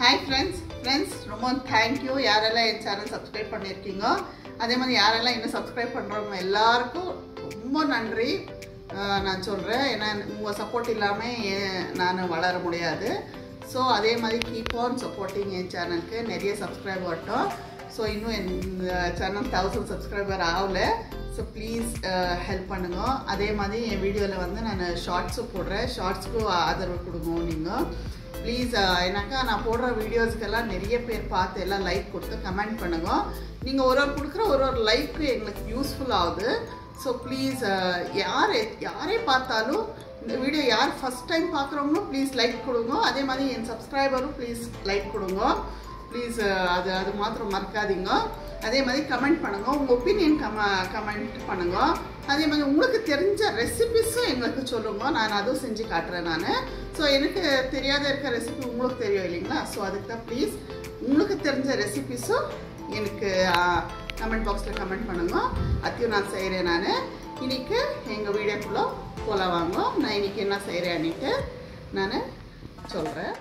hi friends friends ரொம்ப thank you யாரெல்லாம் என் சேனல் சப்ஸ்கிரைப் பண்ணியிருக்கீங்க அதே மாதிரி யாரெல்லாம் இன்னும் சப்ஸ்கிரைப் பண்ணுறவங்க எல்லாருக்கும் ரொம்ப நன்றி ஆஹ் நான் சொல்கிறேன் ஏன்னா உங்கள் சப்போர்ட் இல்லாமல் நான் வளர முடியாது ஸோ அதே மாதிரி கீப் ஆன் சப்போர்ட்டிங் என் சேனலுக்கு நிறைய சப்ஸ்கிரைப் வரட்டும் ஸோ இன்னும் என் சேனல் தௌசண்ட் சப்ஸ்கிரைபர் ஆகல ஸோ ப்ளீஸ் ஹெல்ப் பண்ணுங்க அதே மாதிரி என் வீடியோவில் வந்து நான் ஷார்ட்ஸும் போடுறேன் ஷார்ட்ஸ்க்கும் ஆதரவு கொடுங்க நீங்கள் ப்ளீஸ் ஏன்னாக்கா நான் போடுற வீடியோஸ்க்கெல்லாம் நிறைய பேர் பார்த்து எல்லாம் லைக் கொடுத்து கமெண்ட் பண்ணுங்க நீங்கள் ஒரு ஒரு கொடுக்குற ஒரு ஒரு லைக்கு எங்களுக்கு யூஸ்ஃபுல் ஆகுது ஸோ ப்ளீஸ் யார் யாரே பார்த்தாலும் இந்த வீடியோ யார் ஃபஸ்ட் டைம் பார்க்குறவங்களோ ப்ளீஸ் லைக் கொடுங்க அதே மாதிரி என் சப்ஸ்கிரைபரும் ப்ளீஸ் லைக் கொடுங்க ப்ளீஸ் அது அது மாத்திரம் மறக்காதீங்க அதே மாதிரி கமெண்ட் பண்ணுங்க உங்கள் ஒப்பீனியன் கம கமெண்ட் பண்ணுங்க அதே மாதிரி உங்களுக்கு தெரிஞ்ச ரெசிபிஸும் எங்களுக்கு சொல்லுங்க நான் அதுவும் செஞ்சு காட்டுறேன் நான் ஸோ எனக்கு தெரியாத இருக்க ரெசிபி உங்களுக்கு தெரியும் இல்லைங்களா ஸோ அதுக்கு தான் ப்ளீஸ் உங்களுக்கு தெரிஞ்ச ரெசிபிஸும் எனக்கு கமெண்ட் பாக்ஸில் கமெண்ட் பண்ணுங்க அதையும் நான் செய்கிறேன் நான் இன்னைக்கு எங்கள் வீடியோக்குள்ளே போல வாங்க நான் இன்னைக்கு என்ன செய்கிறேன்னுட்டு நான் சொல்கிறேன்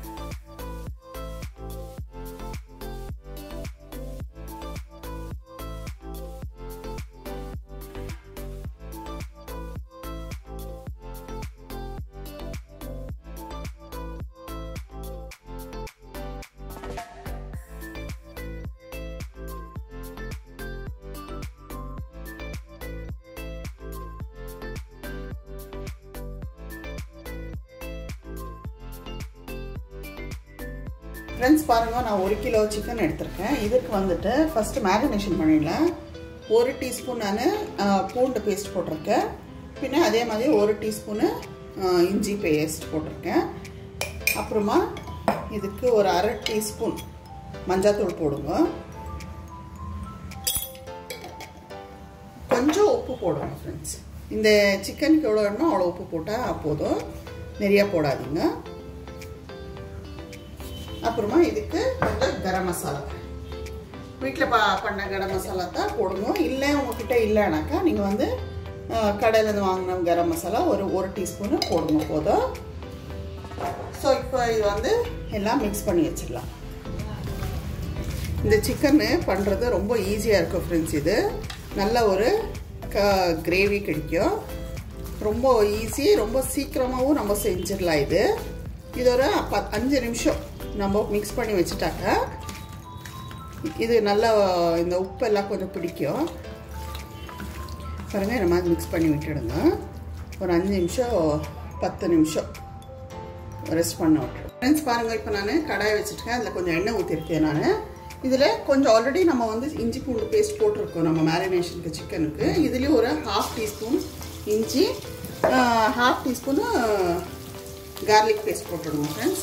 ஃப்ரெண்ட்ஸ் பாருங்கள் நான் ஒரு கிலோ சிக்கன் எடுத்திருக்கேன் இதுக்கு வந்துட்டு ஃபஸ்ட்டு மேரினேஷன் பண்ணிடலாம் ஒரு டீஸ்பூன் நான் பூண்டு பேஸ்ட் போட்டிருக்கேன் பின்ன அதே மாதிரி ஒரு டீஸ்பூனு இஞ்சி பேஸ்ட் போட்டிருக்கேன் அப்புறமா இதுக்கு ஒரு அரை டீஸ்பூன் மஞ்சாத்தூள் போடுங்க கொஞ்சம் உப்பு போடுங்க ஃப்ரெண்ட்ஸ் இந்த சிக்கனுக்கு எவ்வளோ வேணுமோ அவ்வளோ உப்பு போட்டால் போதும் நிறையா போடாதீங்க அப்புறமா இதுக்கு கொஞ்சம் கரம் மசாலா வீட்டில் ப பண்ண கரம் மசாலா தான் போடுங்க இல்லை உங்ககிட்ட இல்லைனாக்கா நீங்கள் வந்து கடையிலேருந்து வாங்கின கரம் மசாலா ஒரு ஒரு டீஸ்பூனு போடுங்க போதும் ஸோ இப்போ இது வந்து எல்லாம் மிக்ஸ் பண்ணி வச்சிடலாம் இந்த சிக்கன்னு பண்ணுறது ரொம்ப ஈஸியாக இருக்கும் ஃப்ரெண்ட்ஸ் இது நல்ல ஒரு க கிரேவி கிடைக்கும் ரொம்ப ஈஸி ரொம்ப சீக்கிரமாகவும் நம்ம செஞ்சிடலாம் இது இது ஒரு ப அஞ்சு நிமிஷம் நம்ம மிக்ஸ் பண்ணி வச்சுட்டாக்கா இது நல்லா இந்த உப்பெல்லாம் கொஞ்சம் பிடிக்கும் பாருங்கள் இந்த மாதிரி மிக்ஸ் பண்ணி விட்டுடுங்க ஒரு அஞ்சு நிமிஷம் பத்து நிமிஷம் ரெஸ்ட் பண்ண விட்டுருவோம் ஃப்ரெண்ட்ஸ் பாருங்கள் இப்போ நான் கடாய் வச்சுருக்கேன் அதில் கொஞ்சம் எண்ணெய் ஊற்றிருக்கேன் நான் இதில் கொஞ்சம் ஆல்ரெடி நம்ம வந்து இஞ்சி பூண்டு பேஸ்ட் போட்டிருக்கோம் நம்ம மேரினேஷனுக்கு சிக்கனுக்கு இதுலேயும் ஒரு ஹாஃப் டீஸ்பூன் இஞ்சி ஹாஃப் டீஸ்பூனு கார்லிக் பேஸ்ட் போட்டுடுங்க ஃப்ரெண்ட்ஸ்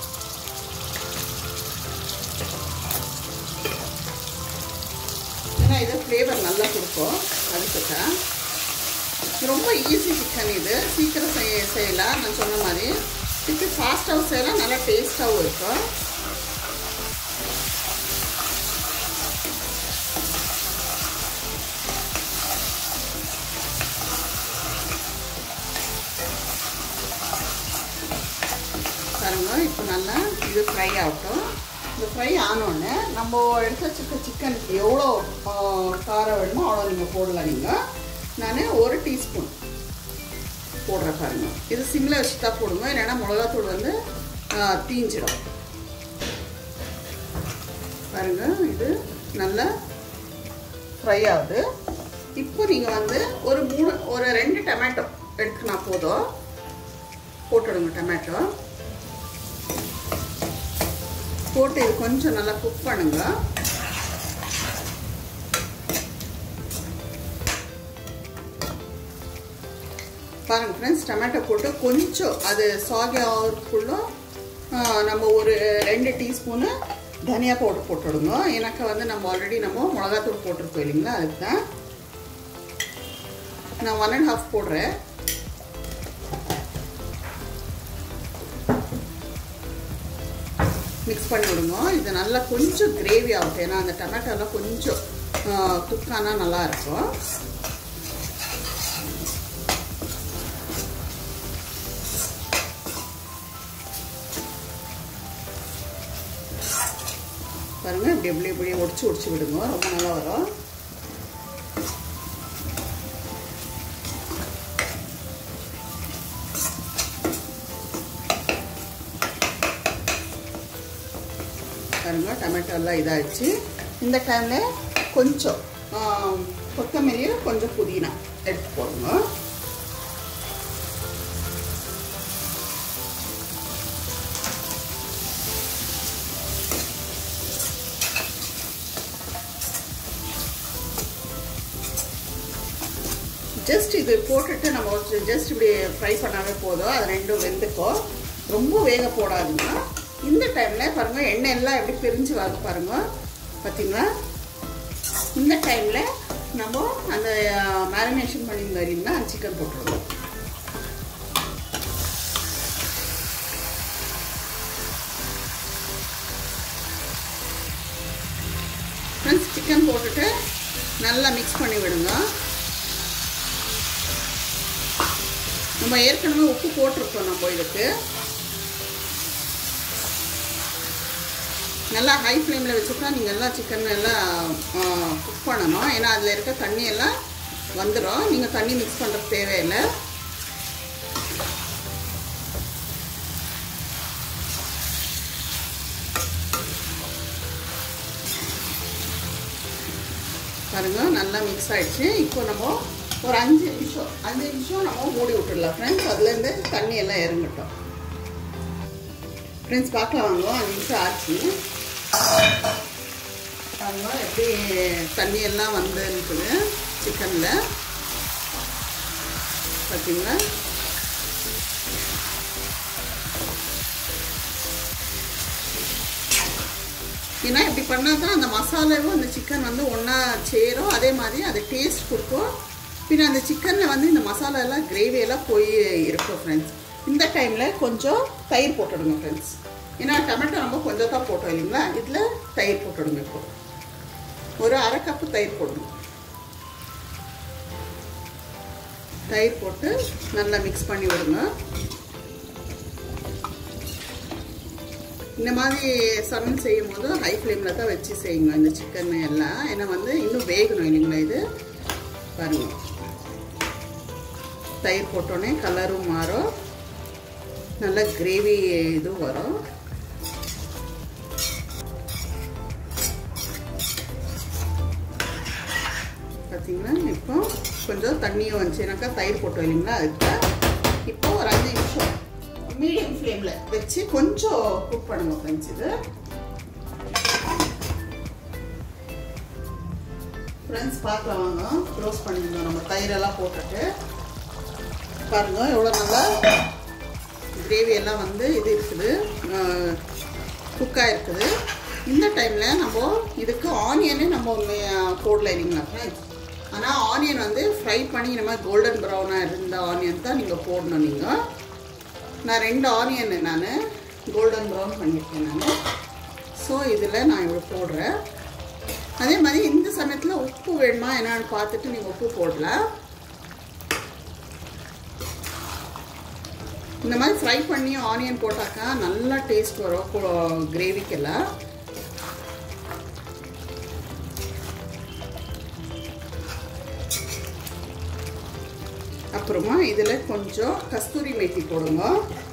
ஏன்னா இது ஃப்ளேவர் நல்லா கொடுக்கும் அதுக்கு ரொம்ப ஈஸி சிக்கன் இது சீக்கிரம் செய்ய செய்யலாம் நான் சொன்ன மாதிரி இது ஃபாஸ்ட்டாகவும் செய்யலாம் நல்லா டேஸ்ட்டாகவும் இருக்கும் பாருங்க இப்போ நல்லா இது ஃப்ரை ஆகட்டும் இது ஃப்ரை ஆனோடனே நம்ம எடுத்து வச்சுருக்க சிக்கனுக்கு எவ்வளோ காரம் வேணுமோ அவ்வளோ நீங்கள் போடலாம் நீங்கள் நான் ஒரு டீஸ்பூன் போடுறேன் பாருங்க இது சிம்மில் வச்சு தான் போடுங்க இல்லைன்னா மிளகாத்தூள் வந்து தீஞ்சிடும் பாருங்க இது நல்லா ஃப்ரை ஆகுது இப்போ நீங்கள் வந்து ஒரு மூணு ஒரு ரெண்டு டொமேட்டோ எடுத்துனா போதும் போட்டுடுங்க டொமேட்டோ போட்டு இது கொஞ்சம் நல்லா குக் பண்ணுங்க பாருங்க ஃப்ரெண்ட்ஸ் டொமேட்டோ போட்டு கொஞ்சம் அது சாகி ஆகிறதுக்குள்ள நம்ம ஒரு ரெண்டு டீஸ்பூனு தனியா பவுடர் போட்டுடுங்க எனக்கு வந்து நம்ம ஆல்ரெடி நம்ம மிளகாத்தூள் போட்டிருக்கோம் இல்லைங்களா அதுக்கு தான் நான் ஒன் அண்ட் ஹாஃப் போடுறேன் மிக்ஸ் பண்ணி விடுங்க இது நல்லா கொஞ்சம் கிரேவி ஆகும் ஏன்னா அந்த டொமேட்டோலாம் கொஞ்சம் குக் ஆனால் நல்லா இருக்கும் பாருங்கள் இப்படி இப்படி இப்படி ஒடிச்சு ஒடிச்சு விடுங்க ரொம்ப நல்லா வரும் பாருங்க டொமேட்டோ எல்லாம் இதாகிடுச்சு இந்த டைமில் கொஞ்சம் கொத்தமல்லியும் கொஞ்சம் புதினா எடுத்து போடுங்க ஜஸ்ட் இது போட்டுட்டு நம்ம ஜஸ்ட் இப்படி ஃப்ரை பண்ணாவே போதும் அது ரெண்டும் வெந்துக்கும் ரொம்ப வேக போடாதுங்க இந்த டைமில் பாருங்கள் எண்ணெய் எல்லாம் எப்படி பிரிஞ்சு வருது பாருங்க பார்த்தீங்களா இந்த டைமில் நம்ம அந்த மேரினேஷன் பண்ணியிருந்தோம்னா சிக்கன் போட்டுருவோம் ஃப்ரெண்ட்ஸ் சிக்கன் போட்டுட்டு நல்லா மிக்ஸ் பண்ணி விடுங்க நம்ம ஏற்கனவே உப்பு போட்டிருக்கோம் நம்ம இதுக்கு நல்லா ஹை ஃப்ளேமில் வச்சுட்டா நீங்கள் எல்லாம் சிக்கன் எல்லாம் குக் பண்ணணும் ஏன்னா அதில் இருக்க தண்ணி எல்லாம் வந்துடும் நீங்கள் தண்ணி மிக்ஸ் பண்ணுறது தேவையில்லை பாருங்க நல்லா மிக்ஸ் ஆயிடுச்சு இப்போ நம்ம ஒரு அஞ்சு நிமிஷம் அஞ்சு நிமிஷம் நம்ம மூடி விட்டுடலாம் ஃப்ரெண்ட்ஸ் அதுலேருந்து தண்ணி எல்லாம் இறங்கட்டும் ஃப்ரெண்ட்ஸ் பார்க்கலாம் வாங்க அஞ்சு நிமிஷம் ஆச்சு பாருங்க எப்படி தண்ணி எல்லாம் வந்து இருக்குது சிக்கனில் பார்த்தீங்களா ஏன்னா இப்படி பண்ணால் தான் அந்த மசாலாவும் அந்த சிக்கன் வந்து ஒன்றா சேரும் அதே மாதிரி அது டேஸ்ட் கொடுக்கும் பின்ன அந்த சிக்கனில் வந்து இந்த மசாலா எல்லாம் கிரேவி எல்லாம் போய் இருக்கும் ஃப்ரெண்ட்ஸ் இந்த டைமில் கொஞ்சம் தயிர் போட்டுடுங்க ஃப்ரெண்ட்ஸ் ஏன்னா டொமேட்டோ நம்ம கொஞ்சம் தான் போட்டோம் இல்லைங்களா இதில் தயிர் போட்டுடுங்க இப்போ ஒரு அரை கப்பு தயிர் போடுங்க தயிர் போட்டு நல்லா மிக்ஸ் பண்ணி விடுங்க இந்த மாதிரி சமையல் செய்யும் போது ஹை ஃப்ளேமில் தான் வச்சு செய்யுங்க இந்த சிக்கன் எல்லாம் ஏன்னா வந்து இன்னும் வேகணும் இல்லைங்களா இது பாருங்க தயிர் போட்டோன்னே கலரும் மாறும் நல்ல கிரேவி இதுவும் வரும் பார்த்தீங்கன்னா இப்போ கொஞ்சம் தண்ணியும் வந்துச்சுனாக்கா தயிர் போட்டோம் இல்லைங்களா அதுக்கு இப்போ ஒரு அஞ்சு நிமிஷம் மீடியம் ஃப்ளேமில் வச்சு கொஞ்சம் குக் பண்ணுங்க ஃப்ரெண்ட்ஸ் இது ஃப்ரெண்ட்ஸ் பார்க்கலாம் வாங்க க்ளோஸ் பண்ணிருந்தோம் நம்ம தயிரெல்லாம் போட்டுட்டு பாருங்க எவ்வளோ நல்லா கிரேவி எல்லாம் வந்து இது இருக்குது குக்காக இருக்குது இந்த டைமில் நம்ம இதுக்கு ஆனியனே நம்ம ஒன்று போடல இல்லைங்களா ஃப்ரெண்ட்ஸ் ஆனால் ஆனியன் வந்து ஃப்ரை பண்ணி இந்த மாதிரி கோல்டன் ப்ரௌனாக இருந்த ஆனியன் தான் நீங்கள் போடணும் நீங்கள் நான் ரெண்டு ஆனியன் நான் கோல்டன் ப்ரௌன் பண்ணியிருக்கேன் நான் ஸோ இதில் நான் இவ்வளோ போடுறேன் அதே மாதிரி இந்த சமயத்தில் உப்பு வேணுமா என்னன்னு பார்த்துட்டு நீங்கள் உப்பு போடலாம் இந்த மாதிரி ஃப்ரை பண்ணி ஆனியன் போட்டாக்கா நல்லா டேஸ்ட் வரும் கிரேவிக்கெல்லாம் அப்புறமா இதில் கொஞ்சம் கஸ்தூரி மேத்தி போடுங்க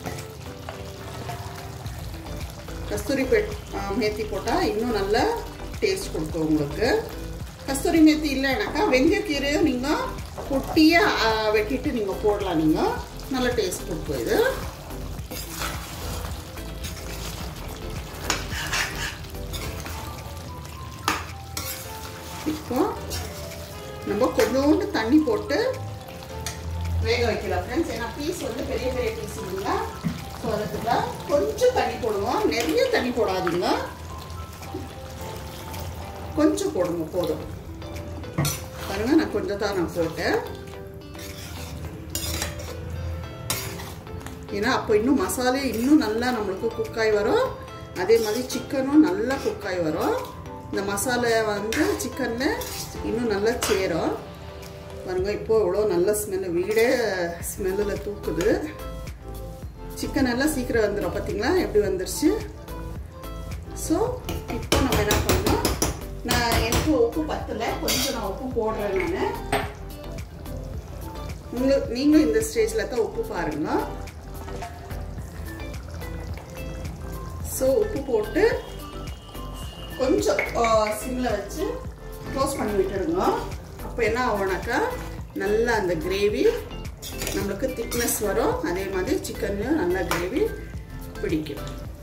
கஸ்தூரி பெட் மேத்தி போட்டால் இன்னும் நல்ல டேஸ்ட் கொடுக்கும் உங்களுக்கு கஸ்தூரி மேத்தி இல்லைனாக்கா வெந்தயக்கீரையும் நீங்கள் குட்டியாக வெட்டிட்டு நீங்கள் போடலாம் நீங்கள் நல்ல டேஸ்ட் கொடுக்கும் இது இப்போ நம்ம கொஞ்சோண்டு தண்ணி போட்டு வேக வைக்கலாம் ஃப்ரெண்ட்ஸ் ஏன்னா பீஸ் வந்து பெரிய பெரிய பீஸ் இல்லைங்களா ஸோ அதுக்கு கொஞ்சம் தண்ணி போடுவோம் நிறைய தண்ணி போடாதீங்க கொஞ்சம் போடுங்க போதும் பாருங்க நான் கொஞ்சம் தான் நான் போட்டேன் ஏன்னா அப்போ இன்னும் மசாலே இன்னும் நல்லா நம்மளுக்கு குக்காய் வரும் அதே மாதிரி சிக்கனும் நல்லா குக்காய் வரும் இந்த மசாலா வந்து சிக்கனில் இன்னும் நல்லா சேரும் பாருங்க இப்போ இவ்வளோ நல்ல ஸ்மெல்லு வீடே ஸ்மெல்லில் தூக்குது சிக்கன் எல்லாம் சீக்கிரம் வந்துடும் பார்த்தீங்களா எப்படி வந்துருச்சு ஸோ இப்போ நம்ம என்ன பண்ணணும் நான் எனக்கு உப்பு பத்தலை கொஞ்சம் நான் உப்பு போடுறேன் நான் உங்களுக்கு நீங்களும் இந்த ஸ்டேஜில் தான் உப்பு பாருங்க ஸோ உப்பு போட்டு கொஞ்சம் சிம்மில் வச்சு க்ளோஸ் பண்ணி விட்டுடுங்க அப்போ என்ன ஆகும்னாக்கா நல்லா அந்த கிரேவி நம்மளுக்கு திக்னஸ் வரும் அதே மாதிரி சிக்கன்லையும் நல்லா கிரேவி பிடிக்கும்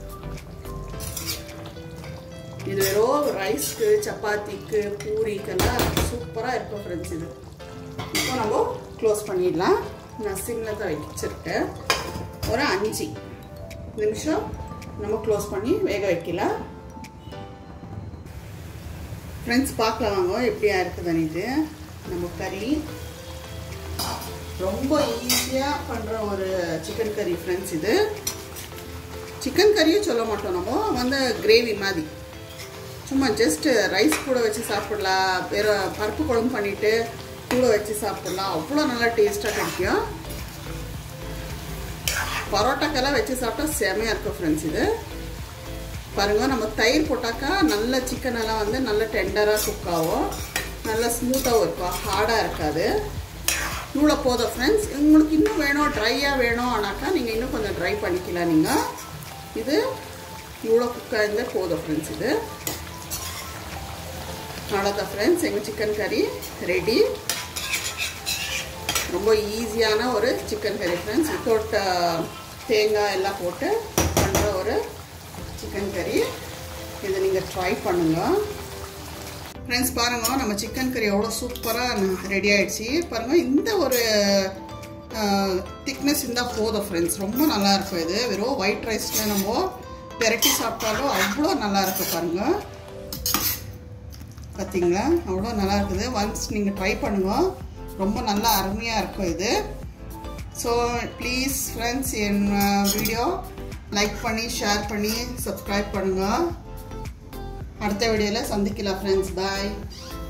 இது வெறும் ரைஸ்க்கு சப்பாத்திக்கு பூரிக்கெல்லாம் சூப்பராக இருக்கும் ஃப்ரெண்ட்ஸ் இது இப்போ நம்ம க்ளோஸ் பண்ணிடலாம் நான் சிம்மில் தான் வச்சிருக்கேன் ஒரு அஞ்சு நிமிஷம் நம்ம க்ளோஸ் பண்ணி வேக வைக்கலாம் ஃப்ரெண்ட்ஸ் பார்க்கலாம் வாங்க எப்படியா இருக்குதுன்னு இது நம்ம கறி ரொம்ப ஈஸியாக பண்ணுற ஒரு சிக்கன் கறி ஃப்ரெண்ட்ஸ் இது சிக்கன் கறியும் சொல்ல மாட்டோம் நம்ம வந்து கிரேவி மாதிரி சும்மா ஜஸ்ட் ரைஸ் கூட வச்சு சாப்பிடலாம் வேறு பருப்பு குழம்பு பண்ணிவிட்டு கூட வச்சு சாப்பிடலாம் அவ்வளோ நல்லா டேஸ்ட்டாக கிடைக்கும் பரோட்டாக்கெல்லாம் வச்சு சாப்பிட்டா செமையாக இருக்கும் ஃப்ரெண்ட்ஸ் இது பாருங்கள் நம்ம தயிர் போட்டாக்கா நல்ல சிக்கன் எல்லாம் வந்து நல்ல டெண்டராக குக் ஆகும் நல்லா ஸ்மூத்தாகவும் இருக்கும் ஹார்டாக இருக்காது இவ்வளோ போதும் ஃப்ரெண்ட்ஸ் உங்களுக்கு இன்னும் வேணும் ட்ரையாக வேணும் ஆனாக்கா நீங்கள் இன்னும் கொஞ்சம் ட்ரை பண்ணிக்கலாம் நீங்கள் இது இவ்வளோ குக்காக இருந்தால் போதும் ஃப்ரெண்ட்ஸ் இது அவ்வளோதான் ஃப்ரெண்ட்ஸ் எங்கள் சிக்கன் கறி ரெடி ரொம்ப ஈஸியான ஒரு சிக்கன் கறி ஃப்ரெண்ட்ஸ் வித்தவுட் தேங்காய் எல்லாம் போட்டு பண்ணுற ஒரு சிக்கன் கறி இதை நீங்கள் ட்ரை பண்ணுங்கள் ஃப்ரெண்ட்ஸ் பாருங்கள் நம்ம சிக்கன் கறி எவ்வளோ சூப்பராக ரெடி ஆகிடுச்சு பாருங்கள் இந்த ஒரு திக்னஸ் இருந்தால் போதும் ஃப்ரெண்ட்ஸ் ரொம்ப நல்லாயிருக்கும் இது வெறும் ஒயிட் ரைஸில் நம்ம பெரட்டி சாப்பிட்டாலும் அவ்வளோ நல்லாயிருக்கும் பாருங்கள் பார்த்தீங்களா அவ்வளோ நல்லா இருக்குது ஒன்ஸ் நீங்கள் ட்ரை பண்ணுங்கள் ரொம்ப நல்லா அருமையாக இருக்கும் இது ஸோ ப்ளீஸ் ஃப்ரெண்ட்ஸ் என் வீடியோ லைக் பண்ணி ஷேர் பண்ணி சப்ஸ்கிரைப் பண்ணுங்கள் அடுத்த வீடியோவில் சந்திக்கலாம் ஃப்ரெண்ட்ஸ் பாய்